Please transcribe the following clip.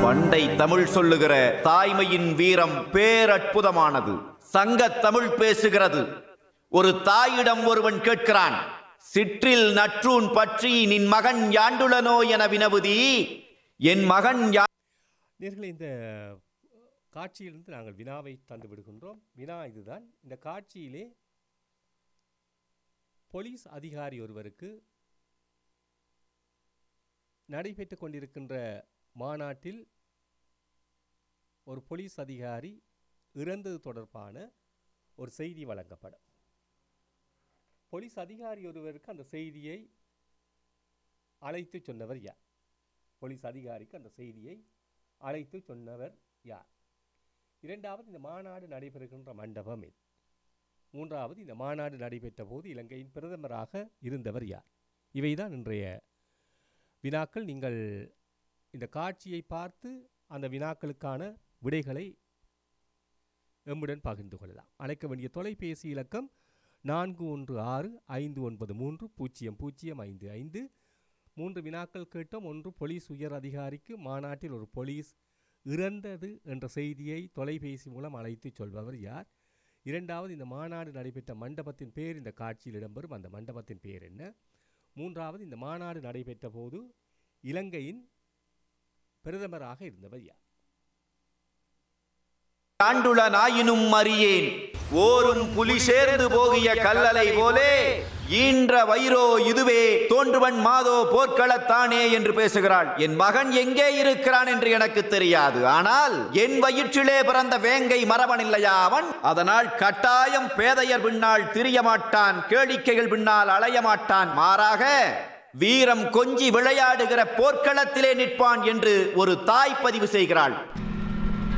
பண்டை தமிழ் சொல்லுகிற தாய்மையின் வீரம் பேரற்புதமானது சங்கத் தமிழ் பேசுகிறது ஒரு தாயிடம் ஒருவன் கேட்கிறான் சிற்றில் நற்றூன் பற்றி நின் மகன் யாண்டுளனோ என வினவுதி என் மகன் யா நேர்களே இந்த காட்சியிலிருந்து நாங்கள் வினாவை தந்து விடுகின்றோம் வினா இதுதான் இந்த காட்சியிலே போலீஸ் அதிகாரி ஒருவருக்கு நடைபெற்று கொண்டிருக்கின்ற மாநாட்டில் ஒரு போலீஸ் அதிகாரி இறந்தது தொடர்பான ஒரு செய்தி வழங்கப்படும் போலீஸ் அதிகாரி ஒருவருக்கு அந்த செய்தியை அழைத்து சொன்னவர் யார் போலீஸ் அதிகாரிக்கு அந்த செய்தியை அழைத்து சொன்னவர் யார் இரண்டாவது இந்த மாநாடு நடைபெறுகின்ற மண்டபம் இது மூன்றாவது இந்த மாநாடு நடைபெற்ற போது இலங்கையின் பிரதமராக இருந்தவர் யார் இவைதான் இன்றைய வினாக்கள் நீங்கள் இந்த காட்சியை பார்த்து அந்த வினாக்களுக்கான விடைகளை எம்முடன் பகிர்ந்து கொள்ளலாம் அழைக்க வேண்டிய தொலைபேசி இலக்கம் நான்கு ஒன்று ஆறு ஐந்து ஒன்பது மூன்று பூஜ்ஜியம் பூஜ்ஜியம் ஐந்து ஐந்து மூன்று வினாக்கள் கேட்டோம் ஒன்று போலீஸ் உயர் அதிகாரிக்கு மாநாட்டில் ஒரு போலீஸ் இறந்தது என்ற செய்தியை தொலைபேசி மூலம் அழைத்து சொல்பவர் யார் இரண்டாவது இந்த மாநாடு நடைபெற்ற மண்டபத்தின் பேர் இந்த காட்சியில் இடம்பெறும் அந்த மண்டபத்தின் பேர் என்ன மூன்றாவது இந்த மாநாடு நடைபெற்ற போது இலங்கையின் பிரதமராக இருந்தவர் யார் ஆண்டுள நாயினும் அறியேன் ஓரும் புலி சேர்ந்து போகிய கல்லலை போலே ஈன்ற வயிறோ இதுவே தோன்றுவன் மாதோ போர்க்களத்தானே என்று பேசுகிறாள் என் மகன் எங்கே இருக்கிறான் என்று எனக்கு தெரியாது ஆனால் என் வயிற்றிலே பிறந்த வேங்கை மரபன் இல்லையா அவன் அதனால் கட்டாயம் பேதையர் பின்னால் திரிய மாட்டான் கேளிக்கைகள் பின்னால் அலைய மாட்டான் மாறாக வீரம் கொஞ்சி விளையாடுகிற போர்க்களத்திலே நிற்பான் என்று ஒரு தாய் பதிவு செய்கிறாள்